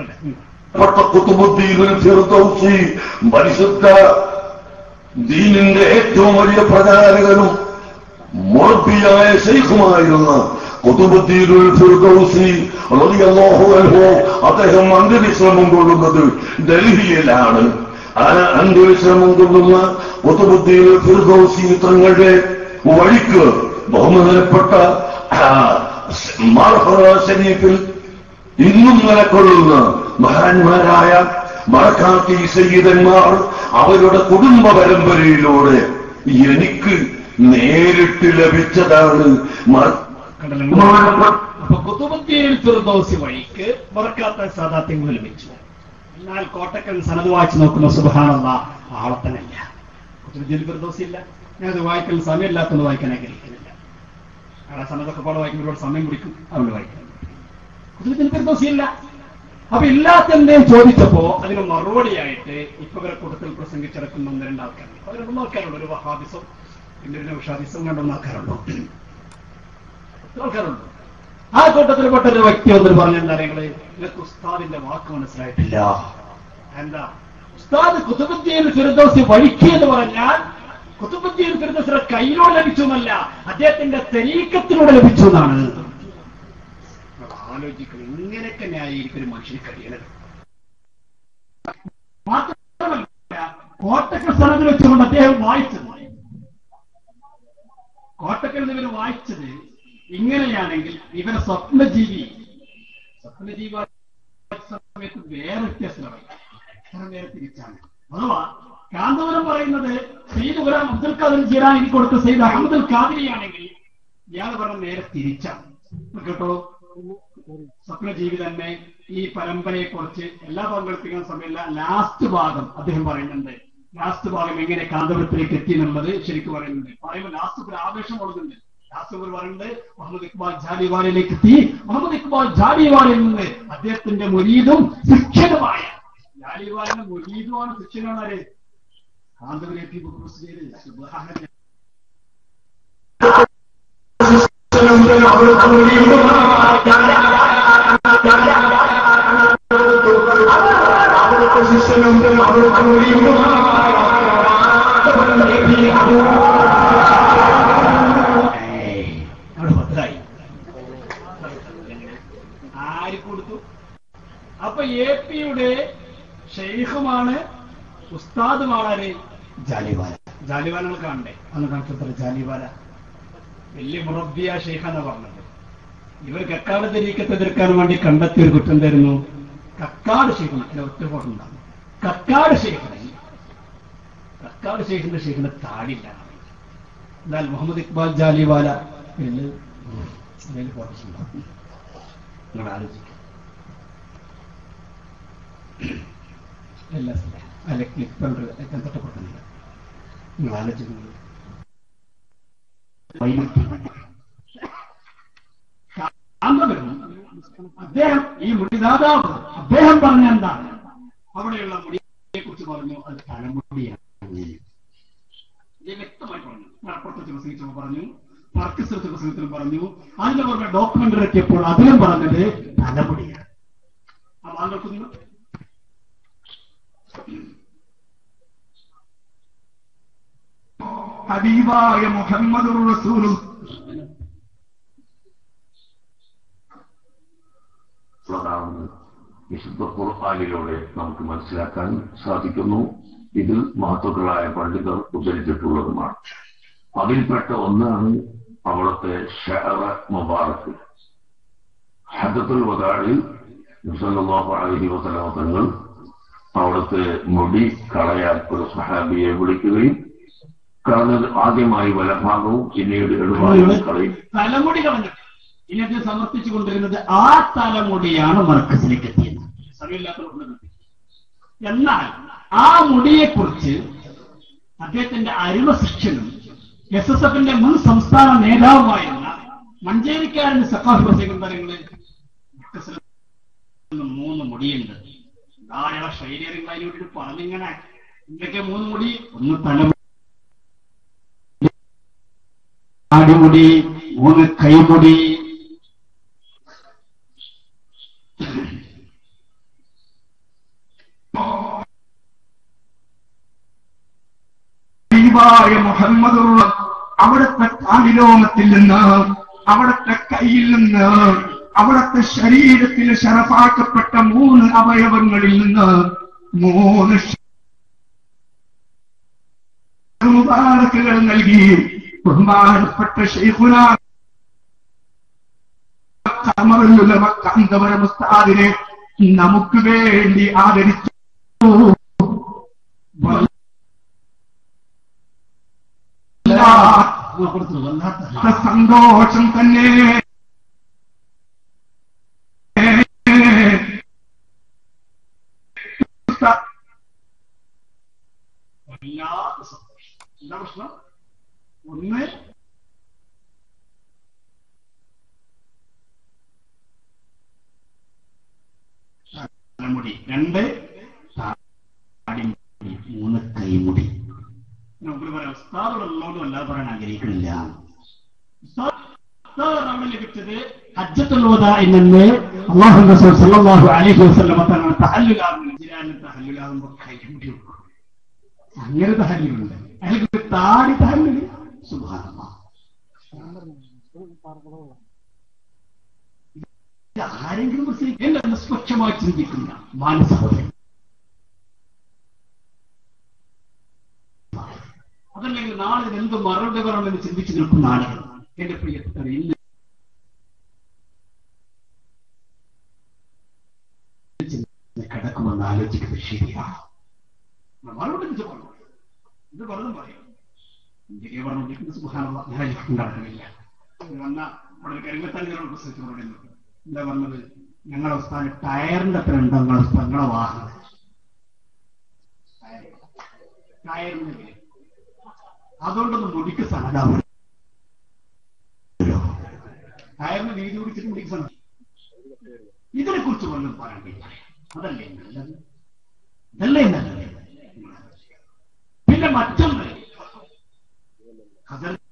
പറയട്ടെ ഉം. പ്പെട്ട കുത്തുബുദ്ദീനുൽ ഫിർദൗസി പരിശുദ്ധ ദീനിന്റെ ഏറ്റവും വലിയ പ്രചാരകനും മുറബിയായ ശൈഖുമായിരുന്ന കുത്തുബുദ്ദീനുൽ ഫിർദൗസി റളിയല്ലാഹു അൻഹു അദ്ദേഹം അന്ത്യവിശ്രമം കൊള്ളുന്നത് ഡൽഹിയിലാണ് ആ അന്ത്യവിശ്രമം കൊള്ളുന്ന കുത്തുബുദ്ദീനുൽ ഫിർദൗസി തങ്ങളുടെ വഴിക്ക് ബഹുമാനപ്പെട്ട ആ, മാർഹറ ശരീഫിൽ ഇന്നും നിലകൊള്ളുന്ന മഹാന്മാരായ മറക്കാത്തി സയ്യിദന്മാർ അവരുടെ കുടുംബ പരമ്പരയിലൂടെ എനിക്ക് നേരിട്ട് ലഭിച്ചതാണ് മ- കണ്ടല്ലോ ബഹുമാനപ്പെട്ട അപ്പൊ കുത്തുബുദ്ദീനിൽ ഫിർദൗസി വഴിക്ക് മറക്കാത്ത സാദാത്യങ്ങൾ ലഭിച്ചു എന്നാൽ കോട്ടക്കൽ സനത് വായിച്ചു നോക്കുന്ന സുബഹാനുള്ള ആളത്തനല്ല കുത്തുബുദ്ദീൻ ഫിർദൗസി ഇല്ല ഞാനത് വായിക്കാൻ സമയമില്ലാത്തത് വായിക്കാൻ ആഗ്രഹിക്കുന്നില്ല അവിടെ സനതൊക്കെ പാടെ വായിക്കുമ്പോൾ ഒരുപാട് സമയം പിടിക്കും അതുകൊണ്ട് വായിക്കാൻ കുത്തുബുദ്ദീൻ ഫിർദൗസി ഇല്ല അപ്പൊ ഇല്ലാത്തതിന്റെയും ചോദിച്ചപ്പോ അതിന് മറുപടിയായിട്ട് ഇപ്പൊ ഇവരെ കൂട്ടത്തിൽ പ്രസംഗിച്ചിടക്കുന്ന ഒന്ന് രണ്ട് ആൾക്കാരുണ്ട് അവർ രണ്ട് ആൾക്കാരുണ്ട് ഒരു വഹാബിസം പിന്നെ ഒരു നൗഷാദിസം കണ്ടുന്ന ആൾക്കാരുണ്ടോ ആൾക്കാരുണ്ട് ആ കൂട്ടത്തിൽപ്പെട്ട ഒരു വ്യക്തി വന്നിട്ട് പറഞ്ഞെന്താ നിങ്ങള് നിങ്ങൾക്ക് ഉസ്താദിന്റെ വാക്ക് മനസ്സിലായിട്ടില്ല എന്താ ഉസ്താദ് കുത്തുബുദ്ദീൻ ഫിർദോസി വഴിക്ക് എന്ന് പറഞ്ഞാൽ കുത്തുബുദ്ദീൻ ഫിർദോസിന്റെ കയ്യിലൂടെ ലഭിച്ചു എന്നല്ല അദ്ദേഹത്തിന്റെ തെരീക്കത്തിലൂടെ ലഭിച്ചു എന്നാണ് നിങ്ങൾ ആലോചിക്കണം ഇങ്ങനെയൊക്കെ ന്യായീകരിക്കും ഒരു മനുഷ്യന് കഴിയണത് മാത്രമല്ല കോട്ടക്കൽ സ്ഥലത്ത് വെച്ചുകൊണ്ട് അദ്ദേഹം വായിച്ചത് കോട്ടക്കൽ ഇവർ വായിച്ചത് ഇങ്ങനെയാണെങ്കിൽ ഇവരെ സ്വപ്നജീവി സ്വപ്നജീവി വായിച്ച സമയത്ത് വേറെ വ്യത്യാസമായി ഇത്ര നേരെ തിരിച്ചാണ് അഥവാ കാന്തപുരം പറയുന്നത് സയ്യിദ് ഗുലാം അബ്ദുൽ ഖാദർ ജിറാനി കൊടുത്ത സയ്യിദ് അഹമ്മദുൽ ഖാദിരിയാണെങ്കിൽ ഇയാൾ പറഞ്ഞ നേരെ തിരിച്ചാണ് കേട്ടോ സ്വപ്നജീവി തന്നെ ഈ പരമ്പരയെ കുറിച്ച് എല്ലാ പങ്കെടുപ്പിക്കാൻ സമയമില്ല ലാസ്റ്റ് ഭാഗം അദ്ദേഹം പറയുന്നുണ്ട് ലാസ്റ്റ് ഭാഗം എങ്ങനെ കാന്തപുരത്തിലേക്ക് എത്തി എന്നുള്ളത് ശരിക്കും പറയുന്നുണ്ട് പറയുമ്പോൾ ലാസ്റ്റ് ഒരു ആവേശം ഉള്ളതുണ്ട് ലാസ്റ്റ് ഒരു പറയുന്നത് മുഹമ്മദ് ഇക്ബാൽ ജാലിവാലയിലേക്ക് എത്തി മുഹമ്മദ് ഇക്ബാൽ ജാലിവാലയിൽ നിന്ന് അദ്ദേഹത്തിന്റെ മുരീദും ശിക്ഷനുമായ ജാലിവാലിന്റെ മുരീദുമാണ് ശിക്ഷനാണ് ആര് കാന്തപുരത്തി സുബ്ഹാനല്ലാഹ്. ഏയ്, അവിടെ ഭദ്രായി ആര് കൊടുത്തു അപ്പൊ എ പിയുടെ ഷെയ്ഖുമാണ് ഉസ്താദുമാണ് ആര് ജാലിവാല ജാലിവാലകൾ കാണണ്ടേ അന്ന് കണക്കത്ര ജാലിവാല വലിയ മുറബിയ ഷെയ്ഖ് എന്നാ പറഞ്ഞത് ഇവർ കക്കാട് തെരീക്കത്തെ എതിർക്കാൻ വേണ്ടി കണ്ടെത്തിയ ഒരു കുറ്റം തരുന്നു കക്കാട് ഷെയ്ഖിന് അല്ല ഒറ്റ ഫോട്ടോ ഉണ്ടാകും കക്കാട് ഷെയ്ഖിന് കക്കാട് ഷെയ്ഖിന്റെ ഷെയ്ഖിന്റെ താടില്ല എന്നാൽ മുഹമ്മദ് ഇക്ബാൽ ജാലിവാല ഇതില് അതിൽ ഫോട്ടോസ് ഉണ്ടാകും നിങ്ങൾ ആലോചിക്കും അല്ല അല്ല ക്ലിപ്പ് എത്താൻ തൊട്ടപ്പെടുത്തുന്നില്ല നിങ്ങൾ ആലോചിക്കുന്നത് കാന്തപുരം അദ്ദേഹം ഈ മുടിദാതാവ് അദ്ദേഹം പറഞ്ഞ എന്താണ് അവിടെയുള്ള മുടിയെ കുറിച്ച് പറഞ്ഞു അത് തലമുടിയാണ് ഇത് വ്യക്തമായി പറഞ്ഞു മലപ്പുറത്തെ പ്രസംഗിച്ചപ്പോൾ പറഞ്ഞു പാർക്കിസ്ഥലത്തെ പ്രസംഗത്തിൽ പറഞ്ഞു അതിന്റെ പുറമെ ഡോക്യുമെന്ററി എത്തിയപ്പോൾ അതിലും പറഞ്ഞത് തലമുടിയാണ് ആ വാങ്ങൾക്കുന്നു ഹബീബായ മുഹമ്മദ് റസൂലും അതാണ് വിശുദ്ധ ഖുർആാനിലൂടെ നമുക്ക് മനസ്സിലാക്കാൻ സാധിക്കുന്നു ഇതിൽ മഹത്വക്കളായ പണ്ഡിതർ ഉദ്ധരിച്ചിട്ടുള്ളതുമാണ് അതിൽപ്പെട്ട ഒന്നാണ് അവിടുത്തെ ഷഹറ മുബാറക്ക് ഹദത്തുൽ വദാഴിൽ മുസല്ലാഹു അലഹി വസലമ തങ്ങൾ അവിടുത്തെ മുടി കളയാൻ ഒരു സഹാബിയെ വിളിക്കുകയും കളഞ്ഞത് ആദ്യമായി വലഭാഗവും പിന്നീട് ഇടഭാഗവും കളയും തലമുടി കളഞ്ഞിട്ട് ഇനി അത് സമർപ്പിച്ചു കൊണ്ടിരുന്നത് ആ തലമുടിയാണ് മർക്കസിലേക്ക് എത്തിയത് സമയമില്ലാത്തതുകൊണ്ട് നിർത്തി. എന്നാൽ ആ മുടിയെക്കുറിച്ച് അദ്ദേഹത്തിന്റെ അരുമ ശിക്ഷനും എസ് എസ് എഫിന്റെ മുൻ സംസ്ഥാന നേതാവുമായിരുന്ന മഞ്ചേരിക്കാരൻ സഖാഫ് പ്രസംഗം പറയുന്നത് മർക്കസിൽ നിന്ന് മൂന്ന് മുടിയുണ്ട് ധാരാളം ശൈലികൾ അതിനോട് പറഞ്ഞിങ്ങനെ എന്തൊക്കെ മൂന്ന് മുടി ഒന്ന് തലമുടി അടിമുടി മൂന്ന് കൈമുടി ഹബീബായ മുഹമ്മദ് അവിടുത്തെ കാലിലോമത്തിൽ നിന്ന് അവിടുത്തെ കയ്യിൽ നിന്ന് അവിടുത്തെ ശരീരത്തിൽ ശരഫാക്കപ്പെട്ട മൂന്ന് അവയവങ്ങളിൽ നിന്ന് മൂന്ന് മുബാറക്കുകൾ നൽകി ബഹുമാനപ്പെട്ട ഷെയ്ഖുന കാന്തവര മുസ്താദിനെ നമുക്ക് വേണ്ടി ആദരിച്ചു വല്ലാത്ത സന്തോഷം തന്നെ വല്ലാത്ത സന്തോഷം എന്താ പ്രശ്നം ഒന്ന് തലമുടി രണ്ട് താടിമുടി മൂന്ന് കൈമുടി നമുക്ക് പറയാം ഉസ്താദുള്ളതുകൊണ്ട് വല്ലാതെ പറയാൻ ആഗ്രഹിക്കുന്നില്ല ഉസ്താദ് ഉസ്താദ് അവിടെ ലഭിച്ചത് ഹജ്ജത്തുൽ എന്ന് അള്ളാഹു റസൂൽ സല്ലല്ലാഹു അലൈഹി വസല്ലം തങ്ങൾ തഹല്ലുലാകുന്നു ജിലാലിന് തഹല്ലുലാകുമ്പോൾ കൈമുടി കൊടുക്കും അങ്ങനെ തഹല്ലുണ്ട് അയാൾക്ക് താടി തഹല്ലുല് സുബ്ഹാനല്ലാഹ് ഇത് ആരെങ്കിലും മുസ്ലിം നിഷ്പക്ഷമായി ചിന്തിക്കുന്ന മാനസഹോദരൻ അതല്ലെങ്കിൽ നാളെ ഇത് എന്ത് മറുപടി പറയണമെന്ന് ചിന്തിച്ചു നിൽക്കുന്ന ആളുകൾ എന്റെ പ്രിയപ്പെട്ടവർ ഇന്ന് കിടക്കുമെന്ന് ആലോചിക്കുന്നത് ശരിയാണ് മറുപടി ഇത് പറഞ്ഞു ഇത് പലതും പറയും ഇന്ത്യയെ പറഞ്ഞുകൊണ്ടിരിക്കുന്ന സുഖാനുള്ള ഞാൻ ഉണ്ടാക്കുന്നില്ല വന്ന വളരെ കരിമത്തല്ലുകൾ പ്രസവിച്ചു പറയുന്നത് എന്താ പറഞ്ഞത് ഞങ്ങളുടെ ഉസ്താദ് ടയറിന്റെ അത്ര ഉണ്ടോ നിങ്ങളുടെ ഉസ്താദ് നിങ്ങളുടെ വാഹനം ടയറിന്റെ വില അതുകൊണ്ടൊന്നും മുടിക്ക് സഹതാപം ടയറിന് വീതി പിടിച്ചിട്ട് മുടിക്ക് സഹ ഇതിനെ കുറിച്ച് വല്ലതും പറയാൻ കഴിയും അതല്ലേ നല്ലത് ഇതല്ലേ നല്ലത് പിന്നെ മറ്റൊന്ന് ഹസൻ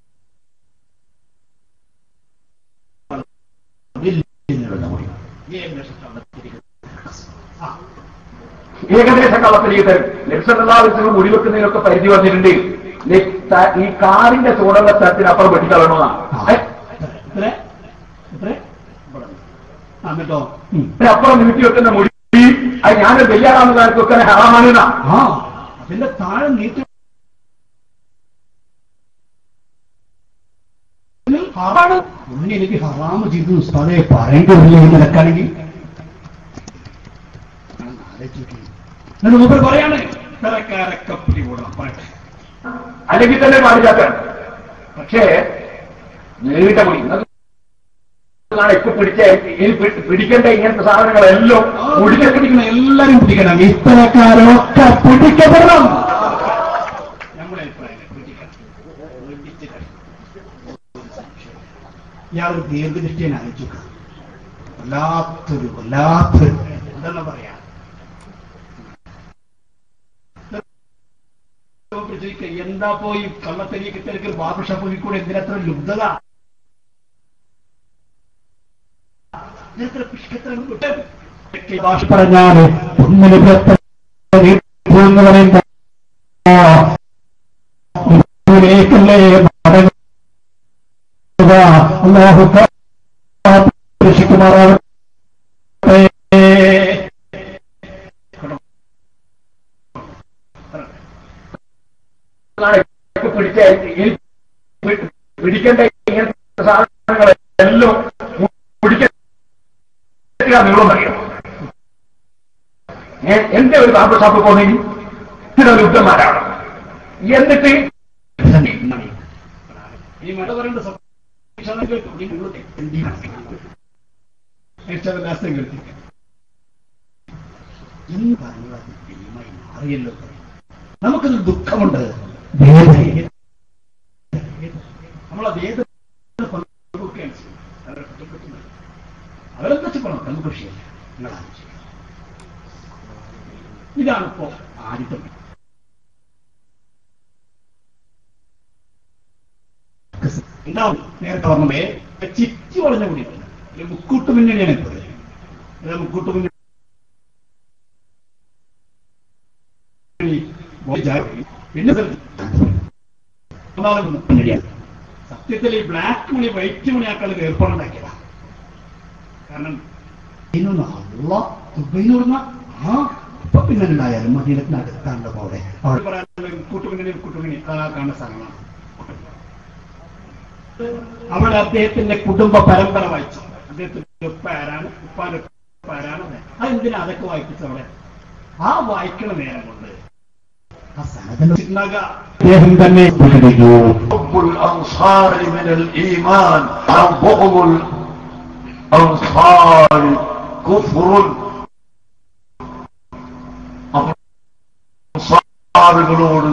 ഏകദേശ കളത്തിലേക്ക് ലക്ഷണാവശ്യങ്ങൾ മുടിവെക്കുന്നതിനൊക്കെ പരിധി വന്നിട്ടുണ്ട് ലെ- ത- ഈ കാറിന്റെ ചൂടുള്ള സ്ഥലത്തിനപ്പുറം വെട്ടിക്കളയണമെന്നാണ് ഏ, എത്ര എത്ര എന്നിട്ടോ അതിനപ്പുറം നീട്ടി വെക്കുന്ന മുടി അത് ഞാനൊരു വെയ്യാറാണെന്ന് കാലത്ത് വെക്കാൻ ഹറാമാണെന്നാ ആ അതിന്റെ താഴെ നീട്ടി ഹറാണ് ഉണ്ണി എനിക്ക് ഹറാമ് ചെയ്തു ഉസ്താദെ പറയേണ്ടി വരില്ല എന്ന് നിനക്കാണെങ്കിൽ എന്നിട്ട് മൂപ്പർ പറയാണ് ഇത്തരക്കാരൊക്കെ പിടികൂടണം പറയട്ടെ അല്ലെങ്കിൽ തന്നെ പാടില്ലാത്ത പക്ഷേ നീട്ട മുടി നിങ്ങൾക്ക് കാണാം ഇപ്പൊ പിടിച്ച ഇനി പി- പിടിക്കേണ്ട ഇങ്ങനത്തെ സാധനങ്ങളെല്ലാം മുടിക്കെ പിടിക്കണം എല്ലാരും പിടിക്കണം ഇത്തരക്കാരൊക്കെ പിടിക്കപ്പെടണം നമ്മുടെ അഭിപ്രായം പിടിക്കണം പിടിച്ചിട്ട് ഇയാളൊരു ദീർഘദൃഷ്ടിയെ ആലോചിച്ചു വല്ലാത്തൊരു വല്ലാത്തൊരു എന്തെന്ന് പറയാ ചോദിക്കുക എന്താ പോയി കള്ളത്തരിയൊക്കെ തിരക്ക് ബാർബർ ഷോപ്പിൽ കൂടെ എന്തിനത്ര ലുബ്ധത ഇതിനെത്ര പിഷ്കത്തരം വിട്ട് ഈ ഭാഷ പറഞ്ഞാല് ഒന്നിന് എന്ന് പറയുമ്പോ ഇതിലേക്കല്ലേ മടങ്ങുക അള്ളാഹു രക്ഷിക്കുമാറാവട്ടെ കാണാം ഇപ്പൊ പിടിച്ച ഇനി പി- പിടിക്കേണ്ട ഇങ്ങനത്തെ സാധനങ്ങളെല്ലാം പിടിക്കാൻ നീളം അറിയാം ഏ- എന്റെ ഒരു ബാബർ ഷോപ്പ് പോകുന്നെങ്കിൽ ചില യുദ്ധന്മാരാണ് എന്നിട്ട് ഈ മഴ പറയേണ്ട അറിയല്ലോ നമുക്കത് ദുഃഖമുണ്ട് വേദന നമ്മളെ വേദന പങ്കുവെക്കുകയാണ് ചെയ്യുന്നത്. അവരെ കുറ്റപ്പെടുത്തുന്നത്. അവരെന്താ ചെയ്യണം നമുക്ക് വിഷയമില്ല നിങ്ങൾ ആലോചിക്കുക ഇതാണിപ്പോ ആദ്യത്തെ ഉണ്ടാവും നേരത്തെ പറഞ്ഞേ ചിറ്റി വളഞ്ഞ കൂടിയിട്ടുണ്ട് മുക്കൂട്ട് മുന്നണിയാണ് ഇപ്പോൾ ഇത് മുക്കൂട്ട് മുന്നണി പിന്നെ മൂന്നാമത് പിന്നീടാണ് സത്യത്തിൽ ഈ ബ്ലാക്ക് മണി വൈറ്റ് മണി ആക്കാൾ ഏർപ്പാടുണ്ടാക്കിയതാ കാരണം ഇതിനൊന്ന് അള്ള ദുബൈന്ന് പറഞ്ഞ ആ ഇപ്പൊ പിന്നെ ഉണ്ടായാലും മദീനത്തിന് അടുത്താണ്ട് അവിടെ അവിടെ പറയാനുള്ള കൂട്ടുപിന്നണി കൂട്ടുപിണി അതാ കാണുന്ന സ്ഥലങ്ങളാണ് അവിടെ അദ്ദേഹത്തിന്റെ കുടുംബ പരമ്പര വായിച്ചു അദ്ദേഹത്തിന്റെ ഉപ്പ ആരാണ് ഉപ്പാന്റെ ഉപ്പ ആരാണ് അതെന്തിനാ അതൊക്കെ വായിപ്പിച്ചു അവിടെ ആ വായിക്കണ നേരം കൊണ്ട് ആ സനതനുണ്ടാക അദ്ദേഹം തന്നെ പ്രകടിക്കൂ حب الأنصار من الإيمان أو بغض الأنصار كفر അൻസാറുകളോട്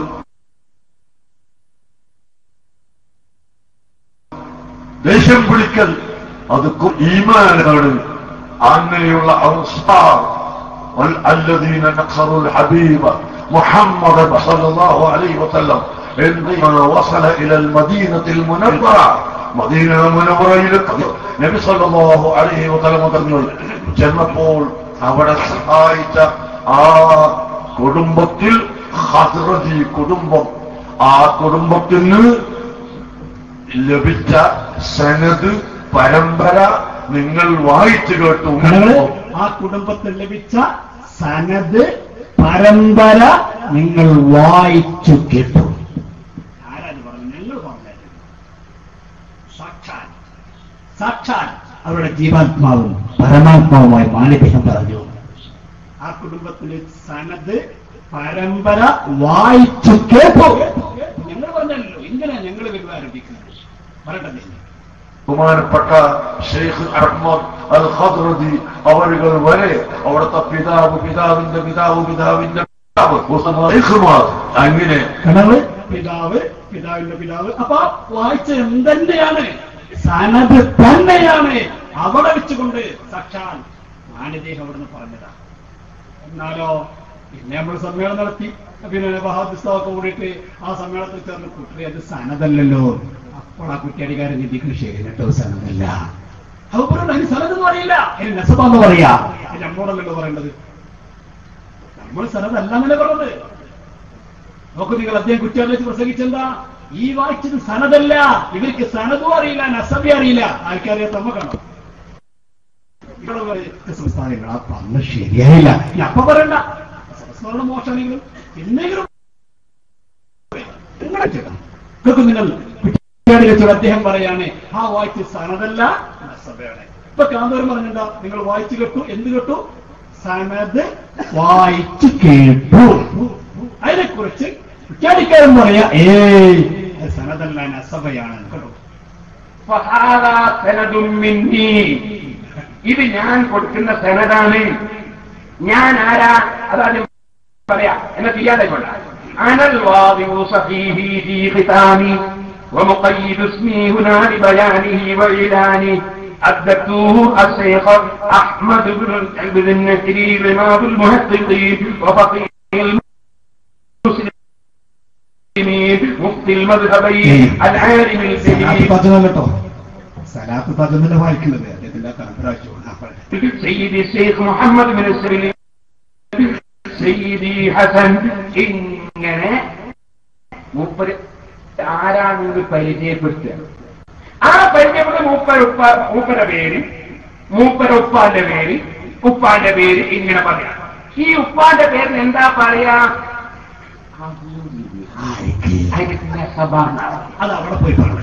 ദേഷ്യം പിടിക്കൽ അത് കു- ഈമാനാണ് അങ്ങനെയുള്ള അൻസാർ والذين نصروا الحبيب محمد صلى الله عليه وسلم عندما وصل الى المدينة المنورة മദീന മുനവറയിലെത്തി നബി സല്ലല്ലാഹു അലൈഹി വസല്ലം പറഞ്ഞു ചെന്നപ്പോൾ അവിടെ സഹായിച്ച ആ കുടുംബത്തിൽ ഹസ്രജി കുടുംബം ആ കുടുംബത്തിന് ലഭിച്ച സനത് പരമ്പര നിങ്ങൾ വായിച്ചു കേട്ടു നിങ്ങള് ആ കുടുംബത്തിൽ ലഭിച്ച സനത് പരമ്പര നിങ്ങൾ വായിച്ചു കേട്ടു ആരാത് പറഞ്ഞു ഞങ്ങൾ പറഞ്ഞു സാക്ഷാൽ സാക്ഷാൽ അവരുടെ ജീവാത്മാവും പരമാത്മാവുമായി മാലിഭ്യം പറഞ്ഞു ആ കുടുംബത്തിലെ സനത് പരമ്പര വായിച്ചു കേട്ടു ഞങ്ങൾ പറഞ്ഞല്ലോ ഇങ്ങനെ ഞങ്ങൾ വരുവാൻ ആരംഭിക്കുന്നത് പറയട്ടെ ബഹുമാനപ്പെട്ട ഷെയ്ഖ് അഹമ്മദ് അൽ ഖദ്റദി അവരുകൾ വരെ അവിടുത്തെ പിതാവ് പിതാവിന്റെ പിതാവ് പിതാവിന്റെ പിതാവ് ഷെയ്ഖുമാർ അങ്ങനെ കണവ് പിതാവ് പിതാവിന്റെ പിതാവ് അപ്പൊ വായിച്ച എന്തെന്നെയാണ് സനത് തന്നെയാണ് അവിടെ വെച്ചുകൊണ്ട് സാക്ഷാൽ മാനദേഹം അവിടുന്ന് പറഞ്ഞതാ എന്നാലോ പിന്നെ നമ്മൾ സമ്മേളനം നടത്തി പിന്നെ ബഹാദുസ്താവൊക്കെ കൂടിയിട്ട് ആ സമ്മേളനത്തിൽ ചേർന്ന് കുട്ടി അത് സനതല്ലല്ലോ അപ്പോൾ ആ കുറ്റിയടിക്കാരൻ ചിന്തിക്കും ശരി കേട്ടോ സനതല്ല അത് പറയുന്നത് അതിന് സനതെന്ന് പറയില്ല അതിന് നെസബാന്ന് പറയാ അത് നമ്മോടല്ലല്ലോ പറയേണ്ടത് നമ്മൾ സനതല്ല എന്നല്ലേ പറഞ്ഞത് നോക്കൂ നിങ്ങൾ അദ്ദേഹം കുറ്റാറിൽ വെച്ച് പ്രസംഗിച്ചെന്താ ഈ വായിച്ചത് സനതല്ല ഇവർക്ക് സനതും അറിയില്ല നസബി അറിയില്ല ആർക്കറിയാത്ത നമ്മ കാണാം ഇവിടെ വരെ സംസ്ഥാനങ്ങൾ അപ്പൊ അന്ന് ശരിയായില്ല ഇനി അപ്പൊ പറയണ്ട സംസ്മരണം മോശമാണെങ്കിലും എന്നെങ്കിലും നിങ്ങളെ ചെയ്യണം. കേൾക്കൂ നിങ്ങൾ കുറ്റിയാടി വെച്ചോട് അദ്ദേഹം പറയാണ് ആ വായിച്ച് സനതല്ല നസബയാണ് ഇപ്പൊ കാന്തോരം പറഞ്ഞിട്ടുണ്ടോ നിങ്ങൾ വായിച്ചു കേട്ടു എന്ത് കേട്ടു സനത് വായിച്ചു കേട്ടു അതിനെക്കുറിച്ച് കുറ്റാടിക്കാരൻ പറയാ ഏയ് അത് സനതല്ല നസബയാണ് കേട്ടോ ഫഹാദാ സനദും മിന്നീ. ഇത് ഞാൻ കൊടുക്കുന്ന സനതാണ് ഞാൻ ആരാ അതാദ്യം പറയാ എന്നെ ചെയ്യാതായിക്കൊണ്ട അനൽ വാദിഉ സഫീഹി ഫീ ഖിതാമി ومقيد اسمي هنا لبيانه وإعلانه الدكتور الشيخ أحمد بن بن النكري إمام المحققين وفقيه المسلمين مفتي المذهبين العالم സലാത്ത് الجليل പതിനം കേട്ടോ സലാത്ത് പതിനെ വായിക്കുന്നത് അദ്ദേഹത്തിന്റെ കാന്തരാജു سيدي الشيخ محمد بن السبيل سيدي حسن ഇങ്ങനെ മൂപ്പര് ആരാണെന്ന് പരിചയപ്പെടുത്തുക ആ പരിചയപ്പെട്ട മൂപ്പരുപ്പ മൂപ്പര പേര് മൂപ്പരുപ്പാന്റെ പേര് ഉപ്പാന്റെ പേര് ഇങ്ങനെ പറയാം ഈ ഉപ്പാന്റെ പേരിന് എന്താ പറയാ അതിന്റെ സഭാണ് അത് അവിടെ പോയി പറഞ്ഞു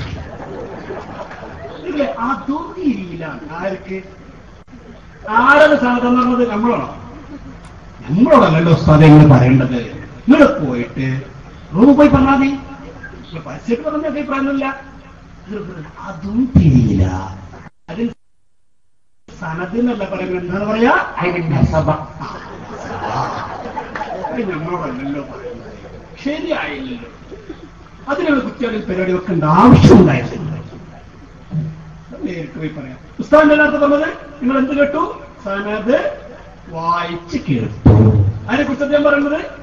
ഇല്ലേ അതൊന്നില്ല ആർക്ക് ആരത് സ്ഥാനത്ത് പറഞ്ഞത് നമ്മളാണോ നമ്മളോടല്ലല്ലോ ഉസ്താദെ നിങ്ങൾ പറയേണ്ടത് നിങ്ങൾ പോയിട്ട് റൂമിൽ പോയി പറഞ്ഞാൽ മതി നിങ്ങൾ പരസ്യമായിട്ട് പറഞ്ഞ അഭിപ്രായമൊന്നുമില്ല നിങ്ങൾ പറയണം, അതും തിരിയില്ല അതിൽ സനദിനല്ല പറയുന്നത് എന്താണ് പറയാ അതിന്റെ സഭ അത് നമ്മളോടല്ലല്ലോ പറയുന്നത് ശരിയായില്ലല്ലോ അതിനുള്ള കുട്ടികളിൽ പരിപാടി വെക്കേണ്ട ആവശ്യമുണ്ടായിട്ടില്ല നേരിട്ട് പോയി പറയാം ഉസ്താദിന്റെ നേരത്തെ പറഞ്ഞത് നിങ്ങൾ എന്ത് കേട്ടു സനത് വായിച്ച് കേട്ടു അതിനെ കുറിച്ച് അദ്ദേഹം പറയുന്നത്